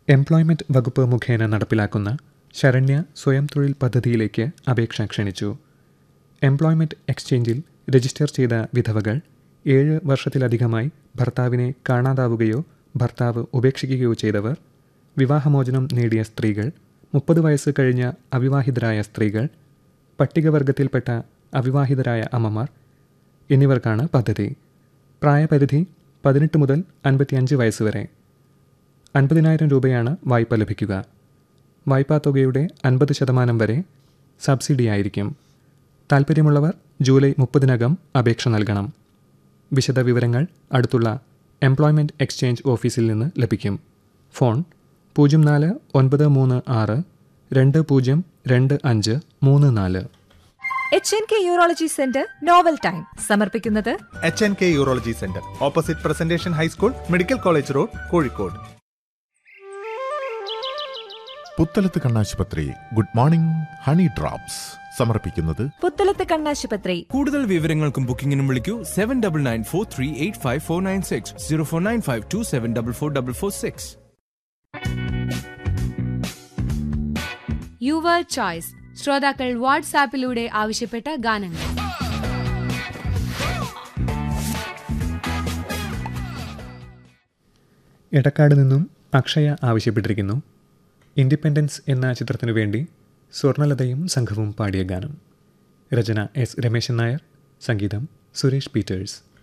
employment വകുപ്പ് മുഖേന നടപ്പിലാക്കുന്ന ശരണ്യ സ്വയം തൊഴിൽ പദ്ധതിയിലേക്ക് അപേക്ഷ ക്ഷണിച്ചു എംപ്ലോയ്മെന്റ് എക്സ്ചേഞ്ചിൽ രജിസ്റ്റർ ചെയ്ത വിധവകൾ ഏഴ് വർഷത്തിലധികമായി ഭർത്താവിനെ കാണാതാവുകയോ ഭർത്താവ് ഉപേക്ഷിക്കുകയോ ചെയ്തവർ വിവാഹമോചനം നേടിയ സ്ത്രീകൾ മുപ്പത് വയസ്സ് കഴിഞ്ഞ അവിവാഹിതരായ സ്ത്രീകൾ പട്ടികവർഗത്തിൽപ്പെട്ട അവിവാഹിതരായ അമ്മമാർ എന്നിവർക്കാണ് പദ്ധതി പ്രായപരിധി പതിനെട്ട് മുതൽ അൻപത്തിയഞ്ച് വയസ്സ് വരെ അൻപതിനായിരം രൂപയാണ് വായ്പ ലഭിക്കുക വായ്പാ തുകയുടെ അൻപത് ശതമാനം വരെ സബ്സിഡിയായിരിക്കും താൽപ്പര്യമുള്ളവർ ജൂലൈ മുപ്പതിനകം അപേക്ഷ നൽകണം വിശദവിവരങ്ങൾ അടുത്തുള്ള എംപ്ലോയ്മെൻറ്റ് എക്സ്ചേഞ്ച് ഓഫീസിൽ നിന്ന് ലഭിക്കും ഫോൺ പൂജ്യം നാല് ഒൻപത് മൂന്ന് ആറ് രണ്ട് പൂജ്യം രണ്ട് അഞ്ച് മൂന്ന് നാല് H N K urology centre novel time സമർപ്പിക്കുന്നത് H N K urology centre opposite presentation high school medical college road Kozhikode Puthalath കണ്ണാശുപത്രി ഗുഡ് മോർണിംഗ് ഹണി ഡ്രോപ്സ് സമർപ്പിക്കുന്നത് പുത്തലത്ത് കണ്ണാശുപത്രി കൂടുതൽ വിവരങ്ങൾക്കും ബുക്കിംഗിനും വിളിക്കൂ seven double nine four three eight five four nine six zero four nine five two seven double four double four six your choice ശ്രോതാക്കൾ വാട്സാപ്പിലൂടെ ആവശ്യപ്പെട്ട ഗാനങ്ങൾ എടക്കാട് നിന്നും അക്ഷയ ആവശ്യപ്പെട്ടിരിക്കുന്നു ഇൻഡിപെൻഡൻസ് എന്ന ചിത്രത്തിനു വേണ്ടി സ്വർണലതയും സംഘവും പാടിയ ഗാനം രചന എസ് രമേശൻ നായർ സംഗീതം സുരേഷ് പീറ്റേഴ്സ്